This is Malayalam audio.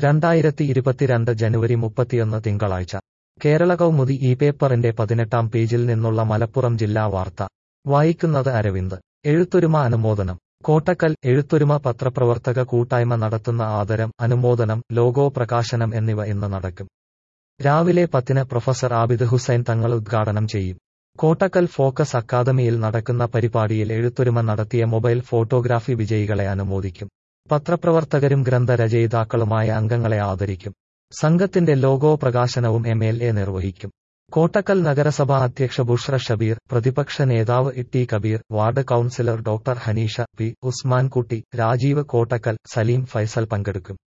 രണ്ടായിരത്തി ഇരുപത്തിരണ്ട് ജനുവരി മുപ്പത്തിയൊന്ന് തിങ്കളാഴ്ച കേരള കൗമുദി ഈ പേപ്പറിന്റെ പതിനെട്ടാം പേജിൽ നിന്നുള്ള മലപ്പുറം ജില്ലാ വാർത്ത വായിക്കുന്നത് അരവിന്ദ് എഴുത്തൊരുമ അനുമോദനം കോട്ടക്കൽ എഴുത്തൊരുമ പത്രപ്രവർത്തക കൂട്ടായ്മ നടത്തുന്ന ആദരം അനുമോദനം ലോഗോ പ്രകാശനം എന്നിവ ഇന്ന് നടക്കും രാവിലെ പത്തിന് പ്രൊഫസർ ആബിദ് ഹുസൈൻ തങ്ങൾ ഉദ്ഘാടനം ചെയ്യും കോട്ടക്കൽ ഫോക്കസ് അക്കാദമിയിൽ നടക്കുന്ന പരിപാടിയിൽ എഴുത്തൊരുമ നടത്തിയ മൊബൈൽ ഫോട്ടോഗ്രാഫി വിജയികളെ അനുമോദിക്കും പത്രപ്രവർത്തകരും ഗ്രന്ഥരചയിതാക്കളുമായ അംഗങ്ങളെ ആദരിക്കും സംഘത്തിന്റെ ലോഗോ പ്രകാശനവും എം എൽ എ നിർവഹിക്കും കോട്ടക്കൽ നഗരസഭാ അധ്യക്ഷ ബുഷ്ര ഷബീർ പ്രതിപക്ഷ നേതാവ് Itty Kabeer ward councillor doctor Hanisha P Usmankutty Rajeev Kottakkal Saleem Faisal പങ്കെടുക്കും